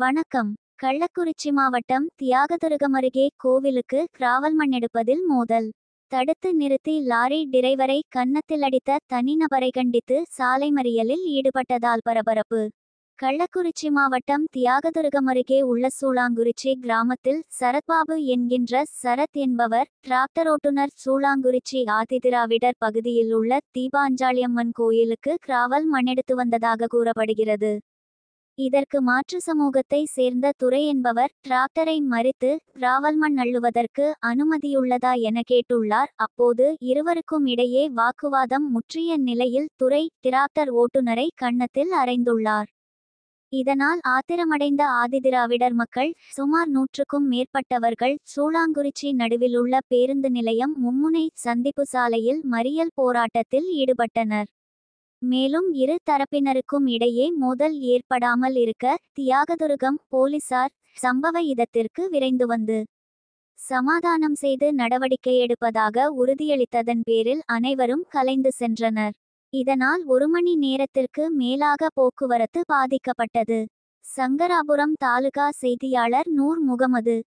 வணக்கம் கள்ளக்குறிச்சி மாவட்டம் தியாகதுருகம் அருகே கோவிலுக்கு கிராவல் மண் எடுப்பதில் மோதல் தடுத்து நிறுத்தி லாரி டிரைவரை கன்னத்தில் அடித்த தனிநபரை கண்டித்து சாலை மறியலில் ஈடுபட்டதால் பரபரப்பு கள்ளக்குறிச்சி மாவட்டம் தியாகதுருகம் அருகே உள்ள சூளாங்குறிச்சி கிராமத்தில் சரத்பாபு என்கின்ற சரத் என்பவர் டிராக்டர் ஓட்டுநர் சூளாங்குறிச்சி ஆதிதிராவிடர் பகுதியில் உள்ள தீபாஞ்சாலியம்மன் கோயிலுக்கு கிராவல் மண்ணெடுத்து வந்ததாக கூறப்படுகிறது இதற்கு மாற்று சமூகத்தை சேர்ந்த துரை என்பவர் டிராக்டரை மறித்து கிராவல் மண் அள்ளுவதற்கு அனுமதியுள்ளதா என கேட்டுள்ளார் அப்போது இருவருக்கும் இடையே வாக்குவாதம் முற்றிய நிலையில் துரை டிராக்டர் ஓட்டுநரை கன்னத்தில் அறைந்துள்ளார் இதனால் ஆத்திரமடைந்த ஆதிதிராவிடர் மக்கள் சுமார் நூற்றுக்கும் மேற்பட்டவர்கள் சூளாங்குறிச்சி நடுவில் உள்ள பேருந்து நிலையம் மும்முனை சந்திப்பு சாலையில் மறியல் போராட்டத்தில் ஈடுபட்டனர் மேலும் இரு தரப்பினருக்கும் இடையே மோதல் ஏற்படாமல் இருக்க தியாகதுருகம் போலீசார் சம்பவ இடத்திற்கு விரைந்து வந்து சமாதானம் செய்து நடவடிக்கை எடுப்பதாக உறுதியளித்ததன் பேரில் அனைவரும் கலைந்து சென்றனர் இதனால் ஒரு மணி நேரத்திற்கு மேலாக போக்குவரத்து பாதிக்கப்பட்டது சங்கராபுரம் தாலுகா செய்தியாளர் நூர் முகமது